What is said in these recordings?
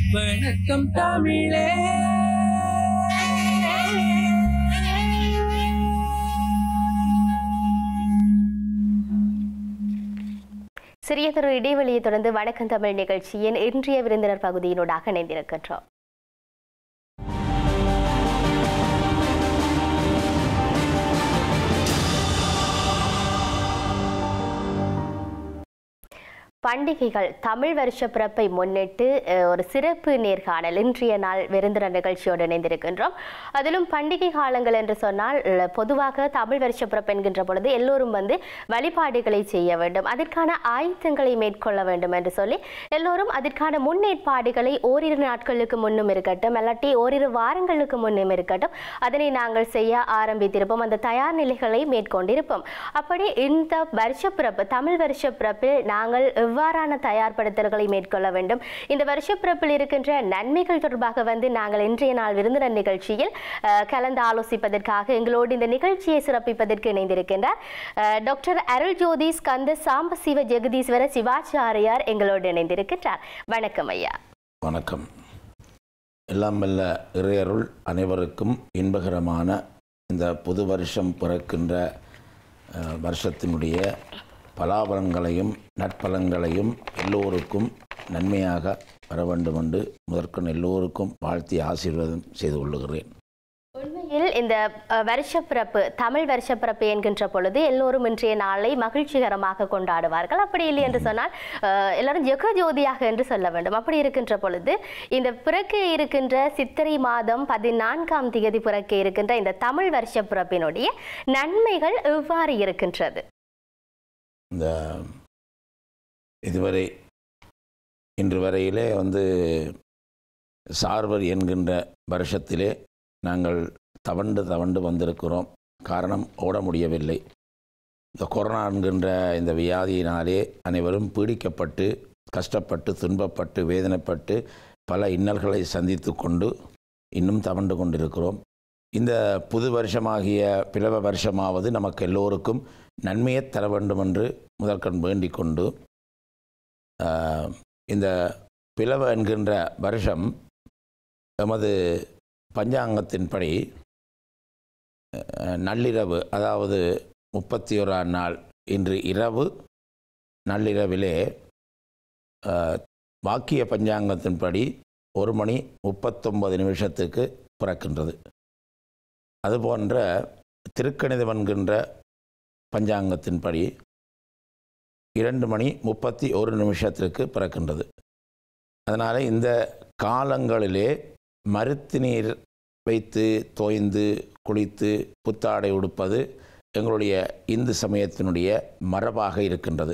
வணக்கம் தமிழே சிறியதொரு இடைவெளியை தொடர்ந்து வணக்கம் தமிழ் நிகழ்ச்சியின் இன்றைய விருந்தினர் பகுதியினூடாக இணைந்திருக்கின்றோம் பண்டிகைகள் தமிழ் வருஷ பிறப்பை முன்னிட்டு அஹ், ஒரு சிறப்பு நேர்காணல் இன்றைய நாள் விருந்தினர் நிகழ்ச்சியோடு இணைந்திருக்கின்றோம் அதிலும் பண்டிகை காலங்கள் என்று சொன்னால் அஹ், பொதுவாக தமிழ் வருஷ பிறப்பு என்கின்ற பொழுது எல்லோரும் வந்து வழிபாடுகளை செய்ய வேண்டும் அதற்கான ஆயத்தங்களை மேற்கொள்ள வேண்டும் என்று சொல்லி எல்லோரும் அதற்கான முன்னேற்பாடுகளை ஓரிரு நாட்களுக்கு முன்னும் இருக்கட்டும் இல்லாட்டி ஓரிரு வாரங்களுக்கு முன்னும் இருக்கட்டும் அதனை நாங்கள் செய்ய ஆரம்பித்திருப்போம் அந்த தயார் நிலைகளை மேற்கொண்டிருப்போம் அப்படி இந்த வருஷப்பிறப்பு தமிழ் வருஷப்பிறப்பில் நாங்கள் எவ்வாறான தயார்படுத்தல்களை மேற்கொள்ள வேண்டும் இந்த வருஷப்பிறப்பில் இருக்கின்ற நன்மைகள் தொடர்பாக வந்து நாங்கள் இன்றைய நாள் விருந்தினர் நிகழ்ச்சியில் அஹ், கலந்து ஆலோசிப்பதற்காக எங்களோடு இந்த நிகழ்ச்சியை சிறப்பிப்பதற்கு இணைந்திருக்கின்றார் அஹ், டாக்டர் அருள் ஜோதி ஸ்கந்த சாம்பசிவ ஜெகதீஸ்வர சிவாச்சாரியார் எங்களோடு இணைந்திருக்கின்றார் வணக்கம் ஐயா வணக்கம் எல்லாம் வல்ல இறையருள் அனைவருக்கும் இன்பகரமான இந்த புது வருஷம் பிறக்கின்ற அஹ், வருஷத்தினுடைய பலாபலங்களையும் நற்பலன்களையும் எல்லோருக்கும் நன்மையாக வர வேண்டும் என்று முதற்கண் எல்லோருக்கும் வாழ்த்தி ஆசீர்வாதம் செய்து கொள்ளுகிறேன் உண்மையில் இந்த அஹ், வருஷப்பிறப்பு தமிழ் வருஷப்பிறப்பு என்கின்ற பொழுது எல்லோரும் இன்றைய நாளை மகிழ்ச்சிகரமாக கொண்டாடுவார்கள் அப்படி இல்லை என்று சொன்னால் அஹ், எல்லாரும் ஜெகஜோதியாக என்று சொல்ல வேண்டும் அப்படி இருக்கின்ற பொழுது இந்த பிறக்க இருக்கின்ற சித்திரை மாதம் பதினான்காம் தேதி பிறக்க இருக்கின்ற இந்த தமிழ் வருஷப்பிறப்பினுடைய நன்மைகள் எவ்வாறு இருக்கின்றது இந்த இதுவரை இன்று வரையிலே வந்து சார்வர் என்கின்ற வருஷத்திலே நாங்கள் தவண்டு தவண்டு வந்திருக்கிறோம் காரணம் ஓட முடியவில்லை இந்த கொரோனா என்கின்ற இந்த வியாதியினாலே அனைவரும் பீடிக்கப்பட்டு கஷ்டப்பட்டு துன்பப்பட்டு வேதனைப்பட்டு பல இன்னல்களை சந்தித்து கொண்டு இன்னும் தவண்டு கொண்டிருக்கிறோம் இந்த புது வருஷமாகிய பிளவ வருஷமாவது நமக்கு எல்லோருக்கும் நன்மையை தர வேண்டும் என்று முதற்கண் வேண்டிக் கொண்டு ஆஹ், இந்த பிளவ என்கின்ற வருஷம் எமது பஞ்சாங்கத்தின்படி அஹ், நள்ளிரவு அதாவது முப்பத்தி ஓராம் நாள் இன்று இரவு நள்ளிரவிலே ஆஹ், வாக்கிய பஞ்சாங்கத்தின்படி ஒரு மணி முப்பத்தொன்பது நிமிஷத்துக்கு பிறக்கின்றது அதுபோன்ற திருக்கணிதம் என்கின்ற பஞ்சாங்கத்தின்படி இரண்டு மணி முப்பத்தி ஒரு நிமிஷத்திற்கு பிறக்கின்றது அதனால் இந்த காலங்களிலே மருத்து நீர் வைத்து தோய்ந்து குளித்து புத்தாடை உடுப்பது எங்களுடைய இந்து சமயத்தினுடைய மரபாக இருக்கின்றது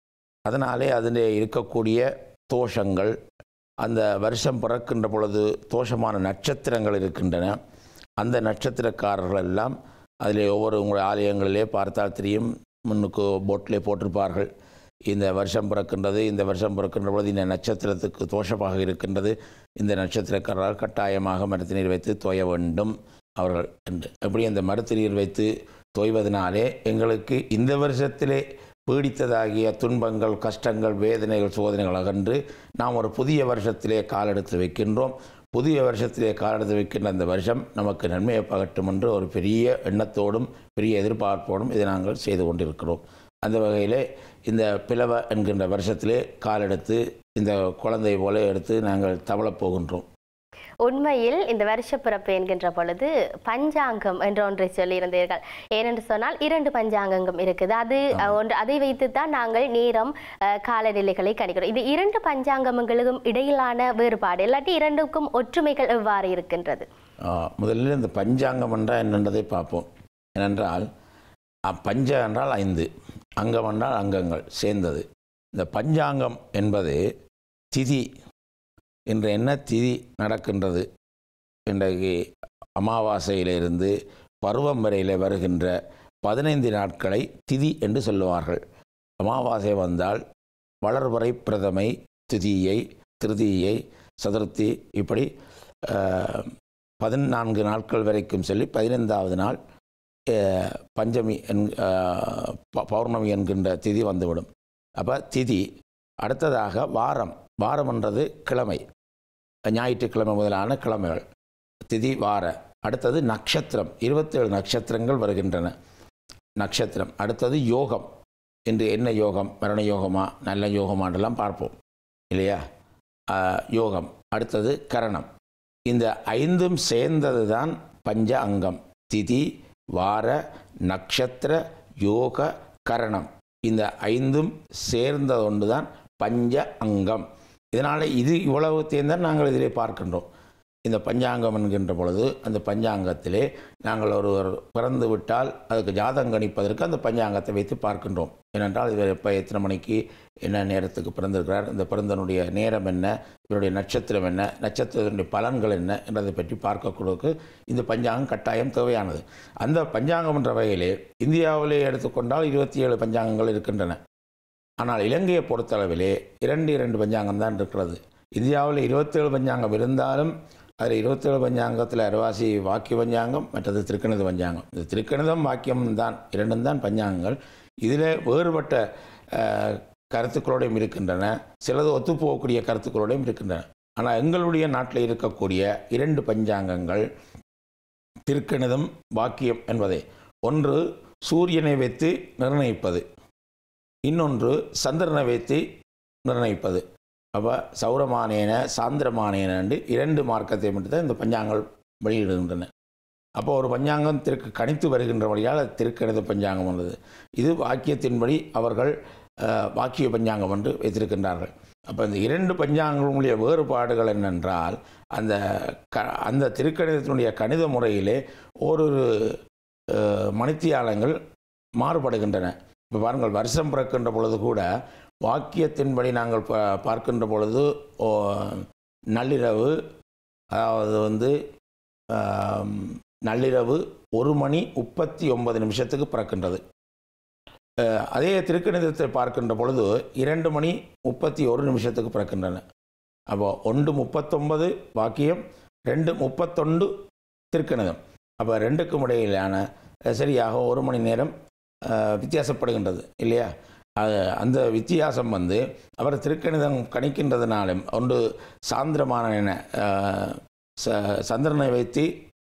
அதனாலே அதில் இருக்கக்கூடிய தோஷங்கள் அந்த வருஷம் பிறக்கின்ற பொழுது தோஷமான நட்சத்திரங்கள் இருக்கின்றன அந்த நட்சத்திரக்காரர்கள் எல்லாம் அதில் ஒவ்வொரு உங்களுடைய ஆலயங்களிலே பார்த்தால் தெரியும் முன்னுக்கு போட்டிலே போட்டிருப்பார்கள் இந்த வருஷம் பிறக்கின்றது இந்த வருஷம் பிறக்கின்ற பொழுது இந்த நட்சத்திரத்துக்கு தோஷமாக இருக்கின்றது இந்த நட்சத்திரக்காரர்கள் கட்டாயமாக மருத்து நீர் வைத்து தோய வேண்டும் அவர்கள் என்று எப்படி அந்த மருத்து நீர் வைத்து தோய்வதனாலே எங்களுக்கு இந்த வருஷத்திலே பீடித்ததாகிய துன்பங்கள் கஷ்டங்கள் வேதனைகள் சோதனைகள் அகன்று நாம் ஒரு புதிய வருஷத்திலே காலெடுத்து வைக்கின்றோம் புதிய வருஷத்திலே காலெடுத்து வைக்கின்ற அந்த வருஷம் நமக்கு நன்மையை பகட்டும் என்று ஒரு பெரிய எண்ணத்தோடும் பெரிய எதிர்பார்ப்போடும் இதை நாங்கள் செய்து கொண்டிருக்கிறோம் அந்த வகையிலே இந்த பிளவ என்கின்ற வருஷத்திலே காலெடுத்து இந்த குழந்தை போல எடுத்து நாங்கள் தவளப் போகின்றோம் உண்மையில் இந்த வருஷப்பிறப்பு என்கின்ற பொழுது பஞ்சாங்கம் என்ற ஒன்றை சொல்லியிருந்தீர்கள் ஏனென்று சொன்னால் இரண்டு பஞ்சாங்கங்கள் இருக்குது அது அஹ், ஒன்று அதை வைத்து தான் நாங்கள் நேரம் அஹ், காலநிலைகளை கணிக்கிறோம் இது இரண்டு பஞ்சாங்கங்களுக்கும் இடையிலான வேறுபாடு இல்லாட்டி இரண்டுக்கும் ஒற்றுமைகள் எவ்வாறு இருக்கின்றது ஆ, முதலில் இந்த பஞ்சாங்கம் என்றால் என்னன்றதை பார்ப்போம் ஏனென்றால் அ, பஞ்ச என்றால் ஐந்து அங்கம் என்றால் அங்கங்கள் சேர்ந்தது இந்த பஞ்சாங்கம் என்பது திதி இன்று என்ன திதி நடக்கின்றது இன்றைக்கு அமாவாசையிலிருந்து பருவம் வரையில் வருகின்ற பதினைந்து நாட்களை திதி என்று சொல்லுவார்கள் அமாவாசை வந்தால் வளர்வரை பிரதமை திதியை திருதியை சதுர்த்தி இப்படி அஹ், பதினான்கு நாட்கள் வரைக்கும் சொல்லி பதினைந்தாவது நாள் அஹ், பஞ்சமி என் அஹ், ப- பௌர்ணமி என்கின்ற திதி வந்துவிடும் அப்போ திதி அடுத்ததாக வாரம் வாரம் என்றது கிழமை ஞாயிற்றுக்கிழமை முதலான கிழமைகள் திதி வார அடுத்தது நட்சத்திரம் இருபத்தேழு நட்சத்திரங்கள் வருகின்றன நட்சத்திரம் அடுத்தது யோகம் என்று என்ன யோகம் மரண யோகமா நல்ல யோகமான்றெல்லாம் பார்ப்போம் இல்லையா ஆஹ், யோகம் அடுத்தது கரணம் இந்த ஐந்தும் சேர்ந்தது தான் பஞ்ச அங்கம் திதி வார நட்சத்திர யோக கரணம் இந்த ஐந்தும் சேர்ந்த ஒன்று தான் பஞ்ச அங்கம் இதனால் இது இவ்வளவுத்தையும் தான் நாங்கள் இதிலே பார்க்கின்றோம் இந்த பஞ்சாங்கம் என்கின்ற பொழுது அந்த பஞ்சாங்கத்திலே நாங்கள் ஒருவர் பிறந்து விட்டால் அதுக்கு ஜாதகம் கணிப்பதற்கு அந்த பஞ்சாங்கத்தை வைத்து பார்க்கின்றோம் ஏனென்றால் இவர் எப்போ எத்தனை மணிக்கு என்ன நேரத்துக்கு பிறந்திருக்கிறார் இந்த பிறந்தனுடைய நேரம் என்ன இவருடைய நட்சத்திரம் என்ன நட்சத்திரத்தினுடைய பலன்கள் என்ன என்றதை பற்றி பார்க்கக்கூடக்கு இந்த பஞ்சாங்கம் கட்டாயம் தேவையானது அந்த பஞ்சாங்கம் என்ற வகையிலே இந்தியாவிலே எடுத்துக்கொண்டால் இருபத்தி ஏழு பஞ்சாங்கங்கள் இருக்கின்றன ஆனால் இலங்கையை பொறுத்தளவிலே இரண்டு இரண்டு பஞ்சாங்கம் தான் இருக்கிறது இந்தியாவில் இருபத்தேழு பஞ்சாங்கம் இருந்தாலும் அதில் இருபத்தேழு பஞ்சாங்கத்தில் அரைவாசி வாக்கிய பஞ்சாங்கம் மற்றது திருக்கணித பஞ்சாங்கம் இந்த திருக்கணிதம் வாக்கியம் தான் இரண்டும் தான் பஞ்சாங்கங்கள் இதில் வேறுபட்ட அஹ், கருத்துக்களோடையும் இருக்கின்றன சிலது ஒத்துப்போகக்கூடிய கருத்துக்களோடையும் இருக்கின்றன ஆனால் எங்களுடைய நாட்டில் இருக்கக்கூடிய இரண்டு பஞ்சாங்கங்கள் திருக்கணிதம் வாக்கியம் என்பதை ஒன்று சூரியனை வைத்து நிர்ணயிப்பது இன்னொன்று சந்திரனை வைத்து நிர்ணயிப்பது அப்போ சௌரமானேன சாந்திரமானேன என்று இரண்டு மார்க்கத்தை மட்டும் தான் இந்த பஞ்சாங்கள் வெளியிடுகின்றன அப்போ ஒரு பஞ்சாங்கம் திருக்கு கணித்து வருகின்ற வழியால் அது திருக்கணித பஞ்சாங்கம் வந்தது இது வாக்கியத்தின்படி அவர்கள் அஹ், வாக்கிய பஞ்சாங்கம் என்று வைத்திருக்கின்றார்கள் அப்போ இந்த இரண்டு பஞ்சாங்கங்களுடைய வேறுபாடுகள் என்னென்றால் அந்த க அந்த திருக்கணிதத்தினுடைய கணித முறையிலே ஒரு அஹ், மணித்தியாலங்கள் மாறுபடுகின்றன இப்போ பாருங்கள் வருஷம் பிறக்கின்ற பொழுது கூட வாக்கியத்தின்படி நாங்கள் பா பார்க்கின்ற பொழுது ஓ, நள்ளிரவு அதாவது வந்து ஆம், நள்ளிரவு ஒரு மணி முப்பத்தி ஒன்பது நிமிஷத்துக்கு பிறக்கின்றது அஹ், அதே திருக்கணிதத்தை பார்க்கின்ற பொழுது இரண்டு மணி முப்பத்தி ஒரு நிமிஷத்துக்கு பிறக்கின்றன அப்போ ஒன்று முப்பத்தொன்பது வாக்கியம் ரெண்டு முப்பத்தொண்டு திருக்கணிதம் அப்போ ரெண்டுக்கும் இடையிலான அஹ், சரியாக ஒரு மணி நேரம் அஹ், வித்தியாசப்படுகின்றது இல்லையா அது அந்த வித்தியாசம் வந்து அவர் திருக்கணிதம் கணிக்கின்றதுனாலும் ஒன்று சாந்திரமான என அஹ், ச- சந்திரனை வைத்து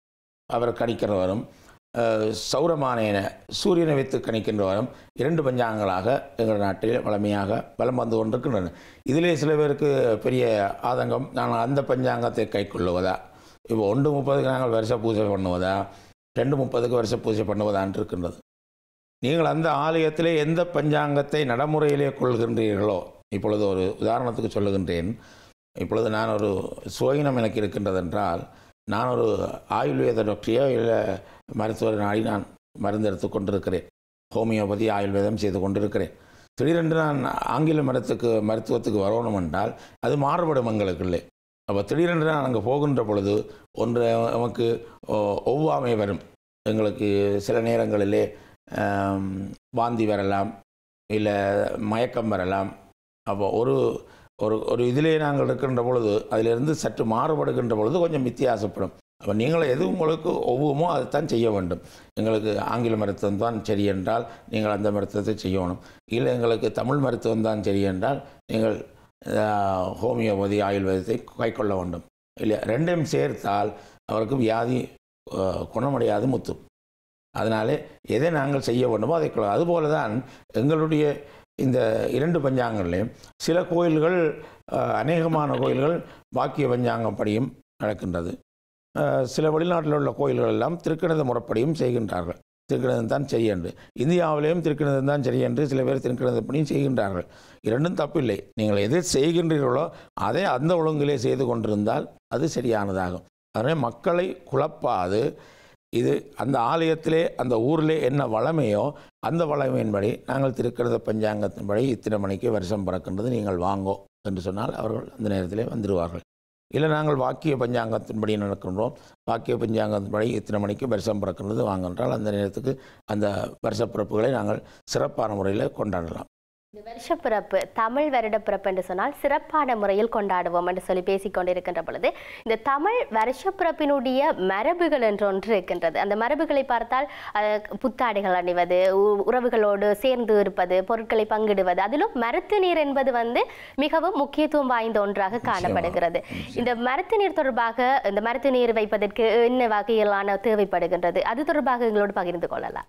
அவர் கணிக்கிறவரும் அஹ், சௌரமான என சூரியனை வைத்து கணிக்கின்றவரும் இரண்டு பஞ்சாங்கங்களாக எங்கள் நாட்டில் வளமையாக வலம் வந்து கொண்டிருக்கின்றன இதிலே சில பேருக்கு பெரிய ஆதங்கம் நாங்கள் அந்த பஞ்சாங்கத்தை கைக்கொள்ளுவதா இப்போ ஒன்று முப்பதுக்கு நாங்கள் வருஷ பூஜை பண்ணுவதா ரெண்டு முப்பதுக்கு வருஷ பூஜை பண்ணுவதான்னு இருக்கின்றது நீங்கள் அந்த ஆலயத்திலே எந்த பஞ்சாங்கத்தை நடைமுறையிலே கொள்கின்றீர்களோ இப்பொழுது ஒரு உதாரணத்துக்கு சொல்லுகின்றேன் இப்பொழுது நான் ஒரு சுயினம் எனக்கு இருக்கின்றது என்றால் நான் ஒரு ஆயுர்வேத டாக்டரையோ இல்லை மருத்துவர் நாடி நான் மருந்து எடுத்து கொண்டிருக்கிறேன் ஹோமியோபதி ஆயுர்வேதம் செய்து கொண்டிருக்கிறேன் திடீரென்று நான் ஆங்கில மருத்துக்கு மருத்துவத்துக்கு வரணும் என்றால் அது மாறுபடும் எங்களுக்குள்ளே அப்போ திடீரென்று நான் அங்கே போகின்ற பொழுது ஒன்று நமக்கு ஒ- ஒவ்வாமை வரும் எங்களுக்கு சில நேரங்களிலே ஆம், வாந்தி வரலாம் இல்லை மயக்கம் வரலாம் அப்போ ஒரு ஒரு ஒரு இதிலே நாங்கள் இருக்கின்ற பொழுது அதிலிருந்து சற்று மாறுபடுகின்ற பொழுது கொஞ்சம் வித்தியாசப்படும் அப்போ நீங்கள் எது உங்களுக்கு ஒவ்வுமோ அதைத்தான் செய்ய வேண்டும் எங்களுக்கு ஆங்கில மருத்துவம் தான் சரி என்றால் நீங்கள் அந்த மருத்துவத்தை செய்யணும் இல்லை எங்களுக்கு தமிழ் மருத்துவம் தான் சரி என்றால் நீங்கள் ஆஹ், ஹோமியோபதி ஆயுர்வேதத்தை கைக்கொள்ள வேண்டும் இல்லை ரெண்டையும் சேர்த்தால் அவருக்கு வியாதி ஆஹ், குணமடையாது முத்தும் அதனாலே எதை நாங்கள் செய்ய வேண்டுமோ அதை கொள்ள அதுபோல தான் எங்களுடைய இந்த இரண்டு பஞ்சாங்கங்களையும் சில கோயில்கள் அஹ், அநேகமான கோயில்கள் வாக்கிய பஞ்சாங்கம் படியும் நடக்கின்றது அஹ், சில வெளிநாட்டில் உள்ள கோயில்கள் எல்லாம் திருக்கணித முறைப்படியும் செய்கின்றார்கள் திருக்கணிதம் தான் சரி என்று இந்தியாவிலேயும் திருக்கணிதம் தான் சரி என்று சில பேர் திருக்கணிதப்படியும் செய்கின்றார்கள் இரண்டும் தப்பில்லை நீங்கள் எதை செய்கின்றீர்களோ அதை அந்த ஒழுங்கிலே செய்து கொண்டிருந்தால் அது சரியானதாகும் அதனால் மக்களை குழப்பாது இது அந்த ஆலயத்திலே அந்த ஊரிலே என்ன வளமையோ அந்த வளமையின்படி நாங்கள் திருக்கணித பஞ்சாங்கத்தின்படி இத்தனை மணிக்கு வருஷம் பிறக்கின்றது நீங்கள் வாங்கோ என்று சொன்னால் அவர்கள் அந்த நேரத்திலே வந்துடுவார்கள் இல்லை நாங்கள் வாக்கிய பஞ்சாங்கத்தின்படி நடக்கின்றோம் வாக்கிய பஞ்சாங்கத்தின்படி இத்தனை மணிக்கு வருஷம் பிறக்கின்றது வாங்கன்றால் அந்த நேரத்துக்கு அந்த வருஷ பிறப்புகளை நாங்கள் சிறப்பான முறையில் கொண்டாடலாம் இந்த வருஷப்பிறப்பு தமிழ் வருடப்பிறப்பு என்று சொன்னால் சிறப்பான முறையில் கொண்டாடுவோம் என்று சொல்லி பேசிக் கொண்டிருக்கின்ற பொழுது இந்த தமிழ் வருஷப்பிறப்பினுடைய மரபுகள் என்று ஒன்று இருக்கின்றது அந்த மரபுகளை பார்த்தால் அஹ், புத்தாடைகள் அணிவது உ- உறவுகளோடு சேர்ந்து இருப்பது பொருட்களை பங்கிடுவது அதிலும் மருத்து நீர் என்பது வந்து மிகவும் முக்கியத்துவம் வாய்ந்த ஒன்றாக காணப்படுகிறது இந்த மருத்து நீர் தொடர்பாக இந்த மருத்து நீர் வைப்பதற்கு என்ன வகையிலான தேவைப்படுகின்றது அது தொடர்பாக எங்களோடு பகிர்ந்து கொள்ளலாம்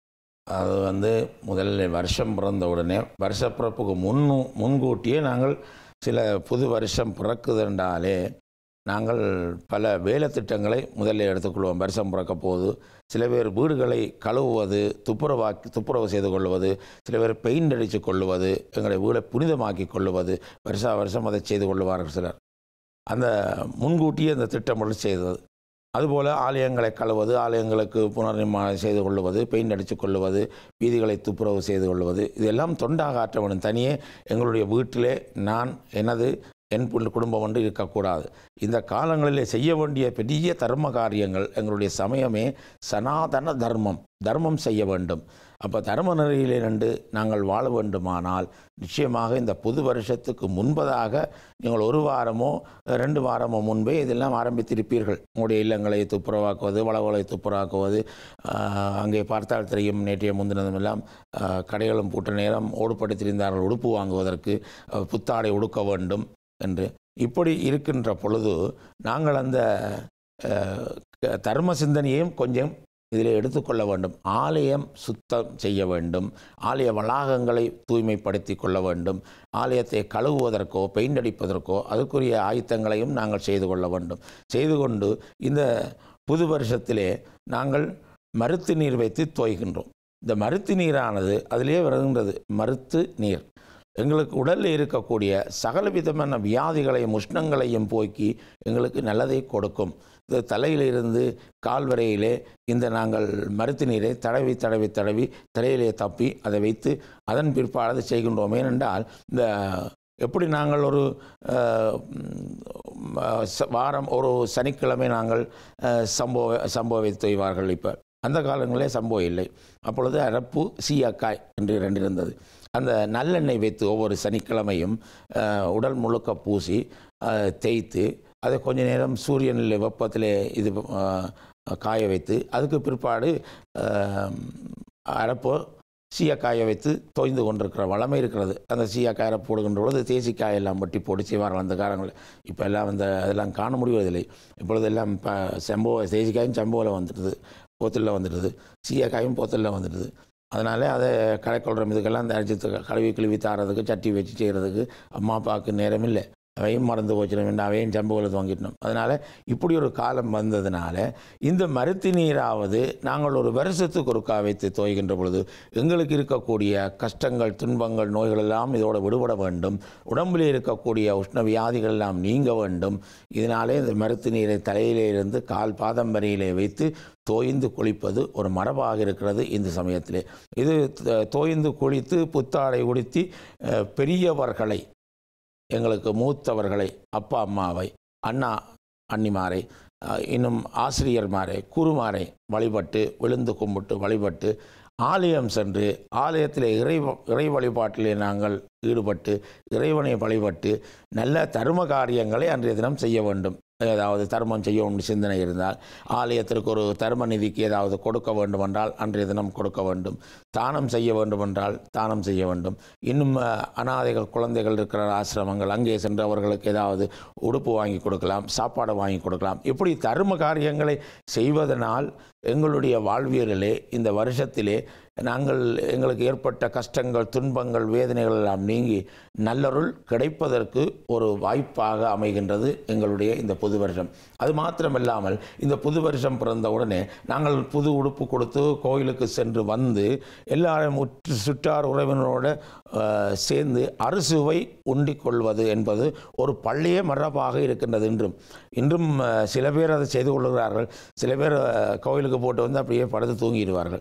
அது வந்து முதல்ல வருஷம் பிறந்த உடனே வருஷப்பிறப்புக்கு முன் முன்கூட்டியே நாங்கள் சில புது வருஷம் பிறக்குதுன்றாலே நாங்கள் பல வேலை திட்டங்களை முதல்ல எடுத்துக்கொள்வோம் வருஷம் பிறக்க போகுது சில பேர் வீடுகளை கழுவுவது துப்புரவாக்கி துப்புரவு செய்து கொள்வது சில பேர் பெயிண்ட் அடித்து கொள்வது எங்களை வீடை புனிதமாக்கி கொள்வது வருஷா வருஷம் அதை செய்து கொள்வார்கள் சிலர் அந்த முன்கூட்டியே அந்த திட்டமிடல் செய்தது அதுபோல் ஆலயங்களை கழுவது ஆலயங்களுக்கு புனர்நிர்மாணம் செய்து கொள்வது பெயிண்ட் அடித்து கொள்வது வீதிகளை துப்புரவு செய்து கொள்வது இதெல்லாம் தொண்டாக ஆற்ற வேண்டும் தனியே எங்களுடைய வீட்டிலே நான் எனது என் புல் குடும்பம் ஒன்று இருக்கக்கூடாது இந்த காலங்களிலே செய்ய வேண்டிய பெரிய தர்ம காரியங்கள் எங்களுடைய சமயமே சனாதன தர்மம் தர்மம் செய்ய வேண்டும் அப்போ தர்ம நெறியிலே நின்று நாங்கள் வாழ வேண்டுமானால் நிச்சயமாக இந்த புது வருஷத்துக்கு முன்பதாக நீங்கள் ஒரு வாரமோ ரெண்டு வாரமோ முன்பே இதெல்லாம் ஆரம்பித்திருப்பீர்கள் உங்களுடைய இல்லங்களை துப்புரவாக்குவது வளவுகளை துப்புரவாக்குவது ஆஹ், அங்கே பார்த்தால் தெரியும் நேற்றைய முந்தினதுமெல்லாம் ஆஹ், கடைகளும் பூட்ட நேரம் ஓடுபடுத்தியிருந்தார்கள் உடுப்பு வாங்குவதற்கு ஆஹ், புத்தாடை உடுக்க வேண்டும் என்று இப்படி இருக்கின்ற பொழுது நாங்கள் அந்த ஆஹ், க- தர்ம சிந்தனையையும் கொஞ்சம் இதில் எடுத்துக்கொள்ள வேண்டும் ஆலயம் சுத்தம் செய்ய வேண்டும் ஆலய வளாகங்களை தூய்மைப்படுத்தி கொள்ள வேண்டும் ஆலயத்தை கழுவுவதற்கோ பெயிண்ட் அடிப்பதற்கோ அதற்குரிய ஆயத்தங்களையும் நாங்கள் செய்து கொள்ள வேண்டும் செய்து கொண்டு இந்த புது வருஷத்திலே நாங்கள் மருத்து நீர் வைத்து தோய்கின்றோம் இந்த மருத்து நீரானது அதிலே வருகின்றது மருத்து நீர் எங்களுக்கு உடலில் இருக்கக்கூடிய சகல விதமான வியாதிகளையும் உஷ்ணங்களையும் போக்கி எங்களுக்கு நல்லதை கொடுக்கும் இந்த தலையிலிருந்து கால் வரையிலே இந்த நாங்கள் மருத்து நீரை தடவி தடவி தடவி தலையிலே தப்பி அதை வைத்து அதன் பிற்பாடு அதை செய்கின்றோம் ஏனென்றால் இந்த எப்படி நாங்கள் ஒரு அஹ், ம், அஹ், ச- வாரம் ஒரு சனிக்கிழமை நாங்கள் அஹ், சம்பவ சம்பவ தொய்வார்கள் இப்போ அந்த காலங்களிலே சம்பவம் இல்லை அப்பொழுது அரப்பு சீயக்காய் என்று இரண்டு இருந்தது அந்த நல்லெண்ணெய் வைத்து ஒவ்வொரு சனிக்கிழமையும் அஹ், உடல் முழுக்க பூசி அஹ், தேய்த்து அதை கொஞ்ச நேரம் சூரியனில் வெப்பத்தில் இது அஹ், காய வைத்து அதுக்கு பிற்பாடு அஹ், அரப்போ சீயக்காயை வைத்து தோய்ந்து கொண்டிருக்கிற வளமை இருக்கிறது அந்த சீயக்காயை போடுகின்ற பொழுது தேசிக்காய் எல்லாம் பட்டி போட்டு செய்வார்கள் அந்த காலங்களில் இப்போ எல்லாம் அந்த அதெல்லாம் காண முடிவதில்லை இப்பொழுது எல்லாம் இப்போ செம்போ தேசிக்காயும் செம்போவில் வந்துடுது போத்தலில் வந்துடுது சீயக்காயும் போத்தலில் வந்துடுது அதனால் அதை கடைக்கொள்கிற இதுக்கெல்லாம் அந்த அரிசி கழுவி கிழுவி தாரதுக்கு சட்டி வச்சு செய்கிறதுக்கு அம்மா அப்பாவுக்கு நேரம் இல்லை அவையும் மறந்து போச்சிடும் வேண்டாம் அவையும் சம்பவில் துவங்கிட்டோம் அதனால் இப்படி ஒரு காலம் வந்ததுனால இந்த மருத்து நீராவது நாங்கள் ஒரு வருஷத்துக்கு ஒருக்கா வைத்து தோய்கின்ற பொழுது எங்களுக்கு இருக்கக்கூடிய கஷ்டங்கள் துன்பங்கள் நோய்கள் எல்லாம் இதோட விடுபட வேண்டும் உடம்பில் இருக்கக்கூடிய உஷ்ண வியாதிகள் எல்லாம் நீங்க வேண்டும் இதனாலே இந்த மருத்து நீரை தலையிலே இருந்து கால் பாதம் வரையிலே வைத்து தோய்ந்து குளிப்பது ஒரு மரபாக இருக்கிறது இந்த சமயத்திலே இது த- தோய்ந்து குளித்து புத்தாடை உடுத்தி அஹ், பெரியவர்களை எங்களுக்கு மூத்தவர்களை அப்பா அம்மாவை அண்ணா அண்ணிமாரை அஹ், இன்னும் ஆசிரியர்மாரை குருமாரை வழிபட்டு விழுந்து கும்பிட்டு வழிபட்டு ஆலயம் சென்று ஆலயத்தில் இறை இறை வழிபாட்டிலே நாங்கள் ஈடுபட்டு இறைவனை வழிபட்டு நல்ல தர்ம காரியங்களை அன்றைய தினம் செய்ய வேண்டும் ஏதாவது தர்மம் செய்யணும்னு சிந்தனை இருந்தால் ஆலயத்திற்கு ஒரு தர்ம நிதிக்கு ஏதாவது கொடுக்க வேண்டுமென்றால் அன்றைய தினம் கொடுக்க வேண்டும் தானம் செய்ய வேண்டுமென்றால் தானம் செய்ய வேண்டும் இன்னும் அஹ், அனாதைகள் குழந்தைகள் இருக்கிற ஆசிரமங்கள் அங்கே சென்று அவர்களுக்கு ஏதாவது உடுப்பு வாங்கி கொடுக்கலாம் சாப்பாடு வாங்கி கொடுக்கலாம் இப்படி தர்ம காரியங்களை செய்வதனால் எங்களுடைய வாழ்வியலிலே இந்த வருஷத்திலே நாங்கள் எங்களுக்கு ஏற்பட்ட கஷ்டங்கள் துன்பங்கள் வேதனைகள் எல்லாம் நீங்கி நல்லருள் கிடைப்பதற்கு ஒரு வாய்ப்பாக அமைகின்றது எங்களுடைய இந்த புது வருஷம் அது மாத்திரமில்லாமல் இந்த புது வருஷம் பிறந்த உடனே நாங்கள் புது உடுப்பு கொடுத்து கோயிலுக்கு சென்று வந்து எல்லாரும் உற்று சுற்றார் உறவினரோட அஹ், சேர்ந்து அறுசுவை உண்டிக் கொள்வது என்பது ஒரு பள்ளியே மரபாக இருக்கின்றது இன்றும் இன்றும் அஹ், சில பேர் அதை செய்து கொள்கிறார்கள் சில பேர் அஹ், கோயிலுக்கு போட்டு வந்து அப்படியே படுத்து தூங்கிடுவார்கள்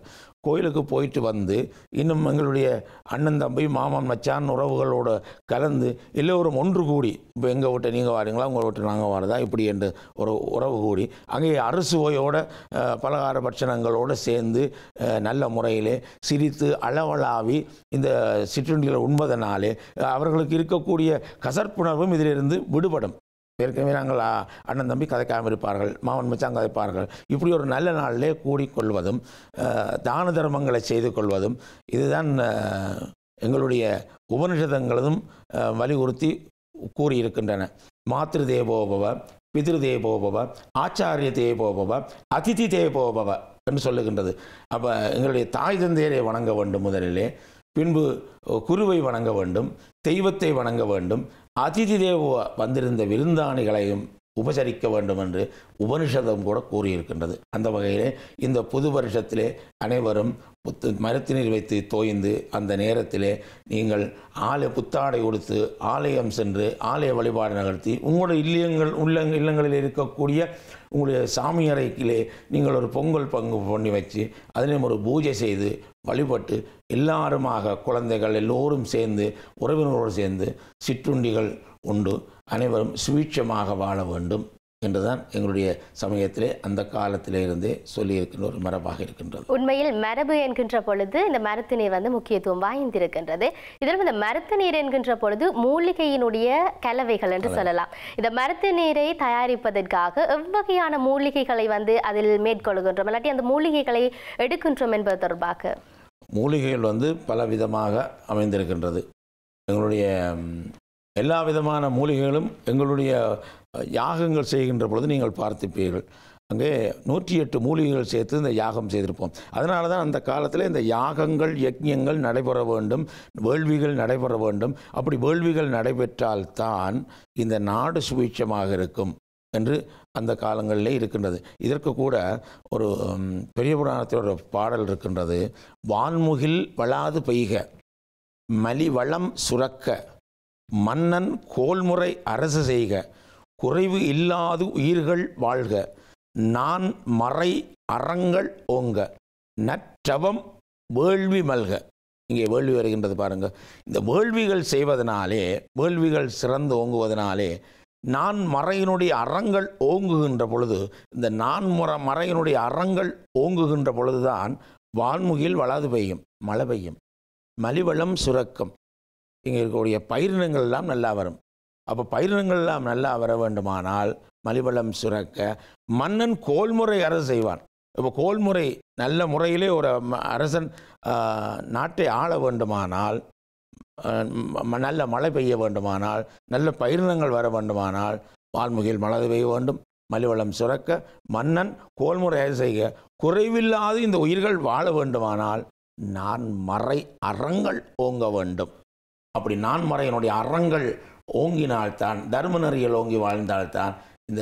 கோயிலுக்கு போயிட்டு வந்து இன்னும் எங்களுடைய அண்ணன் தம்பி மாமன் மச்சான் உறவுகளோடு கலந்து எல்லோரும் ஒன்று கூடி இப்போ எங்கள் வீட்டை நீங்கள் வாரீங்களா உங்கள் வீட்டை நாங்கள் வாரதா இப்படி என்று ஒரு உறவு கூடி அங்கே அறுசுவையோட அஹ், பலகார பட்சணங்களோடு சேர்ந்து அஹ், நல்ல முறையிலே சிரித்து அளவலாவி இந்த சிற்றுண்டிகளை உண்பதனாலே அஹ், அவர்களுக்கு இருக்கக்கூடிய கசற்புணர்வும் இதிலிருந்து விடுபடும் ஏற்கனவே நாங்கள் ஆ, அண்ணன் தம்பி கதைக்காமல் இருப்பார்கள் மாமன் மச்சான் கதைப்பார்கள் இப்படி ஒரு நல்ல நாளிலே கூடிக்கொள்வதும் அஹ், தான தர்மங்களை செய்து கொள்வதும் இதுதான் அஹ், எங்களுடைய உபனிஷதங்களும் அஹ், வலியுறுத்தி கூறியிருக்கின்றன மாத்திரு தேவோபவ பிதிரு தேவோபவ ஆச்சாரிய தேவோபவ அதிதி தேவோபவ என்று சொல்லுகின்றது அப்போ எங்களுடைய தாய் தந்தையரை வணங்க வேண்டும் முதலிலே பின்பு குருவை வணங்க வேண்டும் தெய்வத்தை வணங்க வேண்டும் அதிதி தேவ வந்திருந்த விருந்தாளிகளையும் உபசரிக்க வேண்டும் என்று உபனிஷதம் கூட கூறியிருக்கின்றது அந்த வகையிலே இந்த புது வருஷத்திலே அனைவரும் புத்து மரத்தினில் வைத்து தோய்ந்து அந்த நேரத்திலே நீங்கள் ஆலய புத்தாடை கொடுத்து ஆலயம் சென்று ஆலய வழிபாடு நகர்த்தி உங்களுடைய இல்லங்கள் உள்ள இல்லங்களில் இருக்கக்கூடிய உங்களுடைய சாமி அறைக்கிலே நீங்கள் ஒரு பொங்கல் பங்கு பண்ணி வச்சு அதிலும் ஒரு பூஜை செய்து வழிபட்டு எல்லாருமாக குழந்தைகள் எல்லோரும் சேர்ந்து உறவினரோடு சேர்ந்து சிற்றுண்டிகள் உண்டு அனைவரும் சுவீட்சமாக வாழ வேண்டும் என்றுதான் எங்களுடைய சமயத்திலே அந்த காலத்திலே இருந்தே சொல்லியிருக்கின்ற ஒரு மரபாக இருக்கின்றது உண்மையில் மரபு என்கின்ற பொழுது இந்த மரத்து நீர் வந்து முக்கியத்துவம் வாய்ந்திருக்கின்றது இதிலும் இந்த மரத்து நீர் என்கின்ற பொழுது மூலிகையினுடைய கலவைகள் என்று சொல்லலாம் இந்த மரத்து நீரை தயாரிப்பதற்காக எவ்வகையான மூலிகைகளை வந்து அதில் மேற்கொள்கின்றோம் இல்லாட்டி அந்த மூலிகைகளை எடுக்கின்றோம் என்பது தொடர்பாக மூலிகைகள் வந்து பல விதமாக அமைந்திருக்கின்றது எங்களுடைய ம், எல்லா விதமான மூலிகைகளும் எங்களுடைய அஹ், யாகங்கள் செய்கின்ற பொழுது நீங்கள் பார்த்திருப்பீர்கள் அங்கே நூற்றி எட்டு மூலிகைகள் சேர்த்து இந்த யாகம் செய்திருப்போம் அதனால தான் அந்த காலத்தில் இந்த யாகங்கள் யஜ்ஞங்கள் நடைபெற வேண்டும் வேள்விகள் நடைபெற வேண்டும் அப்படி வேள்விகள் நடைபெற்றால்தான் இந்த நாடு சுபீட்சமாக இருக்கும் என்று அந்த காலங்களிலே இருக்கின்றது இதற்கு கூட ஒரு ம், பெரிய புராணத்தில் ஒரு பாடல் இருக்கின்றது வான்முகில் வளாது பெய்க மலிவளம் சுரக்க மன்னன் கோல்முறை அரசு செய்க குறைவு இல்லாது உயிர்கள் வாழ்க நான் மறை அறங்கள் ஓங்க நற்றவம் வேள்வி மல்க இங்கே வேள்வி வருகின்றது பாருங்க இந்த வேள்விகள் செய்வதனாலே வேள்விகள் சிறந்து ஓங்குவதனாலே நான் மறையினுடைய அறங்கள் ஓங்குகின்ற பொழுது இந்த நான் முற மறையினுடைய அறங்கள் ஓங்குகின்ற பொழுதுதான் வான்முகில் வளாது பெய்யும் மழை பெய்யும் மலிவளம் சுரக்கம் இங்கே இருக்கக்கூடிய பயிரினங்கள் எல்லாம் நல்லா வரும் அப்போ பயிரினங்கள் எல்லாம் நல்லா வர வேண்டுமானால் மலிவளம் சுரக்க மன்னன் கோல்முறை அரசு செய்வான் இப்போ கோல்முறை நல்ல முறையிலே ஒரு ம- அரசன் ஆ, நாட்டை ஆள வேண்டுமானால் ஆ, ம- நல்ல மழை பெய்ய வேண்டுமானால் நல்ல பயிரினங்கள் வர வேண்டுமானால் வால்முகில் மழை பெய்ய வேண்டும் மலிவளம் சுரக்க மன்னன் கோல்முறை அரசு செய்க குறைவில்லாது இந்த உயிர்கள் வாழ வேண்டுமானால் நான் மறை அறங்கள் ஓங்க வேண்டும் அப்படி நான் மறையினுடைய அறங்கள் ஓங்கினால்தான் தர்ம நெறியில் ஓங்கி வாழ்ந்தால்தான் இந்த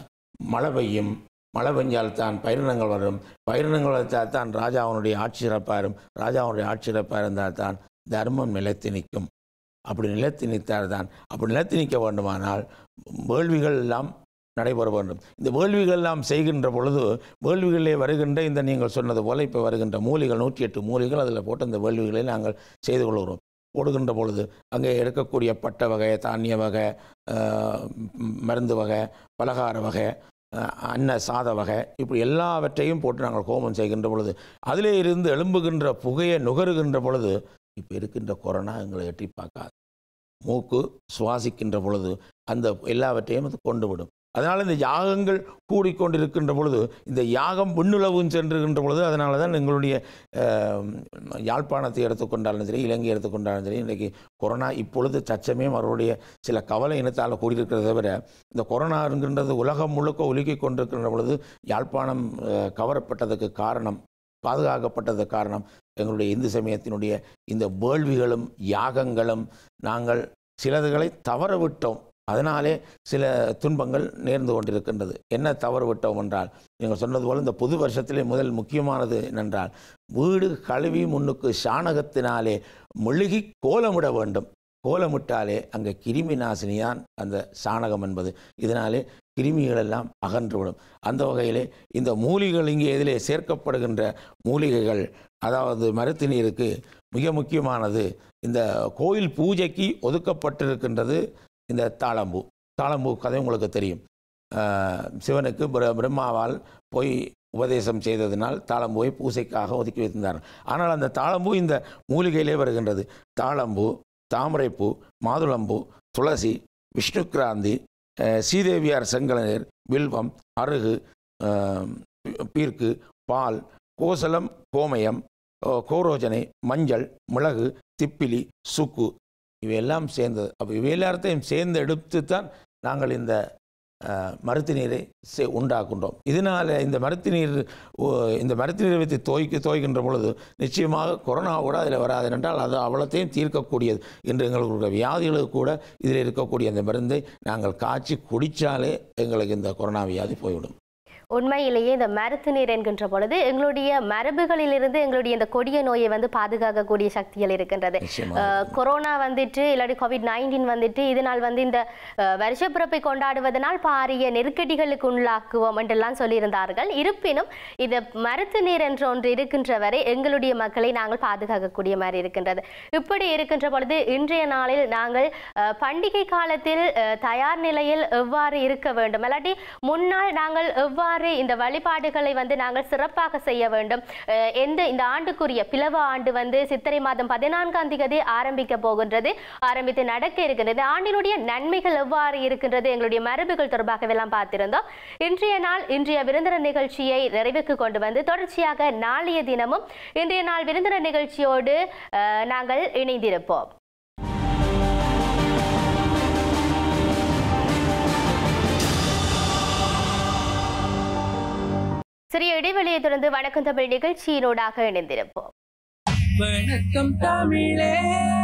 மழை பெய்யும் மழை பெஞ்சால்தான் பயிரினங்கள் வரும் பயிரினங்கள் வந்தால் தான் ராஜாவனுடைய ஆட்சி சிறப்பாரும் ராஜாவுடைய ஆட்சி சிறப்பாக இருந்தால்தான் தர்மம் நிலைத்து நிற்கும் அப்படி நிலைத்து நிற்த்தால் தான் அப்படி நிலைத்து நிற்க வேண்டுமானால் வேள்விகள் எல்லாம் நடைபெற வேண்டும் இந்த வேள்விகள் எல்லாம் செய்கின்ற பொழுது வேள்விகளிலே வருகின்ற இந்த நீங்கள் சொன்னது போல இப்போ வருகின்ற மூலிகள் நூற்றி எட்டு மூலிகள் அதில் போட்டு அந்த வேள்விகளை நாங்கள் செய்து கொள்கிறோம் போடுகின்ற பொழுது அங்கே எடுக்கக்கூடிய பட்ட வகை தானிய வகை ஆஹ், ம், மருந்து வகை பலகார வகை ஆஹ், அன்ன சாத வகை இப்படி எல்லாவற்றையும் போட்டு நாங்கள் ஹோமம் செய்கின்ற பொழுது அதிலே இருந்து எழும்புகின்ற புகையை நுகருகின்ற பொழுது இப்போ இருக்கின்ற கொரோனா எங்களை எட்டி பார்க்காது மூக்கு சுவாசிக்கின்ற பொழுது அந்த எல்லாவற்றையும் அது கொண்டு விடும் அதனால் இந்த யாகங்கள் கூடிக்கொண்டிருக்கின்ற பொழுது இந்த யாகம் விண்ணுலவும் சென்றுகின்ற பொழுது அதனால தான் எங்களுடைய ஆஹ், யாழ்ப்பாணத்தை எடுத்துக்கொண்டாலும் சரி இலங்கை எடுத்துக்கொண்டாலும் சரி இன்றைக்கு கொரோனா இப்பொழுது தச்சமே அவருடைய சில கவலை இனத்தால் கூடியிருக்கிறத தவிர இந்த கொரோனா என்கின்றது உலகம் முழுக்க உலுக்கிக் கொண்டிருக்கின்ற பொழுது யாழ்ப்பாணம் ஆஹ், கவரப்பட்டதுக்கு காரணம் பாதுகாக்கப்பட்டதுக்கு காரணம் எங்களுடைய இந்து சமயத்தினுடைய இந்த வேள்விகளும் யாகங்களும் நாங்கள் சிலதுகளை தவற விட்டோம் அதனாலே சில துன்பங்கள் நேர்ந்து கொண்டிருக்கின்றது என்ன தவறு விட்டோம் என்றால் நீங்கள் சொன்னது போல் இந்த புது வருஷத்திலே முதல் முக்கியமானது என்னென்றால் வீடு கழுவி முன்னுக்கு சாணகத்தினாலே மெழுகி கோலமிட வேண்டும் கோலமிட்டாலே அங்கே கிருமி நாசினி தான் அந்த சாணகம் என்பது இதனாலே கிருமிகள் எல்லாம் அகன்றுவிடும் அந்த வகையிலே இந்த மூலிகைகள் இங்கே இதிலே சேர்க்கப்படுகின்ற மூலிகைகள் அதாவது மருத்து நீருக்கு மிக முக்கியமானது இந்த கோயில் பூஜைக்கு ஒதுக்கப்பட்டிருக்கின்றது இந்த தாளம்பூ தாளம்பூ கதை உங்களுக்கு தெரியும் ஆஹ் சிவனுக்கு பிர- பிரம்மாவால் போய் உபதேசம் செய்ததினால் தாளம்பூவை பூசைக்காக ஒதுக்கி வைத்திருந்தார் ஆனால் அந்த தாளம்பூ இந்த மூலிகையிலே வருகின்றது தாளம்பூ தாமரைப்பூ மாதுளம்பூ துளசி விஷ்ணுக்கிராந்தி அஹ் சீதேவியார் செங்கலநீர் வில்வம் அருகு ஆஹ் பீர்க்கு பால் கோசலம் கோமயம் ஓ, கோரோஜனை மஞ்சள் மிளகு திப்பிலி சுக்கு இவையெல்லாம் சேர்ந்தது அப்போ இவை எல்லாத்தையும் சேர்ந்து எடுத்து தான் நாங்கள் இந்த அஹ், மருத்து நீரை சே உண்டாக்குன்றோம் இதனால் இந்த மருத்து நீர் ஓ, இந்த மருத்து நீரை வைத்து தோய்க்கு தோய்கின்ற பொழுது நிச்சயமாக கொரோனா கூட அதில் வராது என்றால் அது அவ்வளோத்தையும் தீர்க்கக்கூடியது என்று எங்களுக்கு வியாதிகளுக்கு கூட இதில் இருக்கக்கூடிய அந்த மருந்தை நாங்கள் காய்ச்சி குடித்தாலே எங்களுக்கு இந்த கொரோனா வியாதி போய்விடும் உண்மையிலேயே இந்த மருத்து நீர் என்கின்ற பொழுது எங்களுடைய மரபுகளிலிருந்து எங்களுடைய இந்த கொடிய நோயை வந்து பாதுகாக்கக்கூடிய சக்திகள் இருக்கின்றது நிச்சயமாக அஹ், கொரோனா வந்துட்டு இல்லாட்டி கோவிட் நைன்டீன் வந்துட்டு இதனால் வந்து இந்த அஹ், வருஷப்பிறப்பை கொண்டாடுவதனால் பாரிய நெருக்கடிகளுக்கு உள்ளாக்குவோம் என்றெல்லாம் சொல்லியிருந்தார்கள் இருப்பினும் இந்த மருத்து நீர் என்ற ஒன்று இருக்கின்ற வரை எங்களுடைய மக்களை நாங்கள் பாதுகாக்கக்கூடிய மாதிரி இருக்கின்றது இப்படி இருக்கின்ற பொழுது இன்றைய நாளில் நாங்கள் அஹ், பண்டிகை காலத்தில் அஹ், தயார் நிலையில் எவ்வாறு இருக்க வேண்டும் இல்லாட்டி முன்னால் நாங்கள் எவ்வாறு இந்த வழிபாடுகளை வந்து நாங்கள் சிறப்பாக செய்ய வேண்டும் அஹ், எந்த இந்த ஆண்டுக்குரிய பிளவ ஆண்டு வந்து சித்திரை மாதம் பதினான்காம் தேதி ஆரம்பிக்க போகின்றது ஆரம்பித்து நடக்க இருக்கின்றது ஆண்டினுடைய நன்மைகள் எவ்வாறு இருக்கின்றது எங்களுடைய மரபுகள் தொடர்பாகவெல்லாம் பார்த்திருந்தோம் இன்றைய நாள் இன்றைய விருந்தினர் நிகழ்ச்சியை நிறைவுக்கு கொண்டு வந்து தொடர்ச்சியாக நாளைய தினமும் இன்றைய நாள் விருந்தினர் நிகழ்ச்சியோடு அஹ், நாங்கள் இணைந்திருப்போம் சிறிய இடைவெளியை தொடர்ந்து வணக்கம் தமிழ் நிகழ்ச்சியினூடாக இணைந்திருப்போம் வணக்கம் தமிழே